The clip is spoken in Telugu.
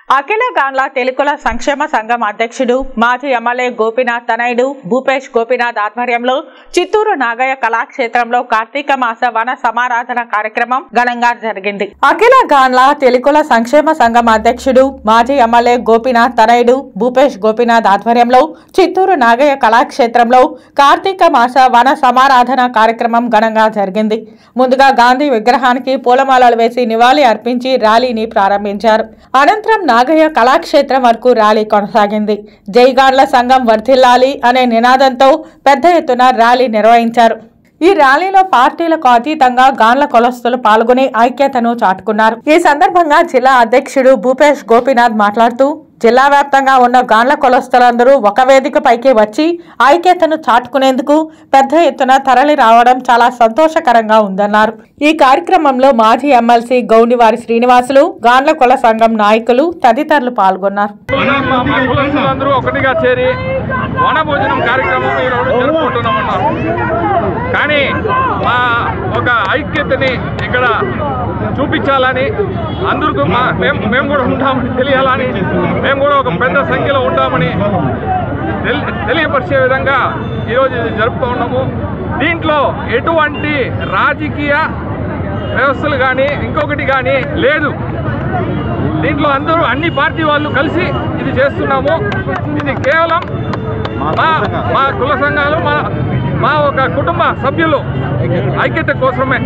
అఖిల గాండ్ల తెలుగుల సంక్షేమ సంఘం అధ్యక్షుడు మాజీ ఎమ్మెల్యే గోపీనాథ్ తనయుడు భూపేష్ గోపీనాథ్ ఆధ్వర్యంలో చిత్తూరు నాగయ్య కళాక్షేత్రంలో కార్తీక మాస వన సమారాధన కార్యక్రమం ఘనంగా జరిగింది అఖిల గాండ్ల తెలుగుల సంక్షేమ సంఘం అధ్యక్షుడు మాజీ ఎమ్మెల్యే గోపీనాథ్ తనయుడు భూపేష్ గోపీనాథ్ ఆధ్వర్యంలో చిత్తూరు నాగయ్య కళాక్షేత్రంలో కార్తీక మాస వన సమారాధన కార్యక్రమం ఘనంగా జరిగింది ముందుగా గాంధీ విగ్రహానికి పూలమాలలు వేసి నివాళి అర్పించి ర్యాలీని ప్రారంభించారు అనంతరం నాగయ్య కళాక్షేత్రం వరకు ర్యాలీ కొనసాగింది జైగాండ్ల సంఘం వర్ధిల్లాలి అనే నినాదంతో పెద్ద ఎత్తున ర్యాలీ నిర్వహించారు ఈ ర్యాలీలో పార్టీలకు అతీతంగా గాండ్ల కొలస్తులు పాల్గొని ఐక్యతను చాటుకున్నారు ఈ సందర్భంగా జిల్లా అధ్యక్షుడు భూపేష్ గోపీనాథ్ మాట్లాడుతూ జిల్లా వ్యాప్తంగా ఉన్న గాండ్ల కొలస్తులందరూ ఒక వేదిక పైకి వచ్చి ఐక్యతను చాటుకునేందుకు పెద్ద ఎత్తున తరలి రావడం చాలా సంతోషకరంగా ఉందన్నారు ఈ కార్యక్రమంలో మాజీ ఎమ్మెల్సీ గౌండివారి శ్రీనివాసులు గాండ్ల కుల సంఘం నాయకులు తదితరులు పాల్గొన్నారు మన మా మా కులస్తులందరూ ఒకటిగా చేరి వనభోజనం కార్యక్రమం ఈరోజు జరుపుకుంటున్నామన్నారు కానీ మా ఒక ఐక్యతని ఇక్కడ చూపించాలని అందరికీ మా మేము మేము కూడా ఉంటామని తెలియాలని మేము కూడా ఒక పెద్ద సంఖ్యలో ఉంటామని తెలి- తెలియపరిచే విధంగా ఈరోజు ఇది జరుపుతూ ఉన్నాము దీంట్లో ఎటువంటి రాజకీయ వ్యవస్థలు కానీ ఇంకొకటి కానీ లేదు దీంట్లో అందరూ అన్ని పార్టీ వాళ్ళు కలిసి ఇది చేస్తున్నాము ఇది కేవలం మా మా కుల సంఘాలు మా మా ఒక కుటుంబ సభ్యులు ఐక్యత కోసమే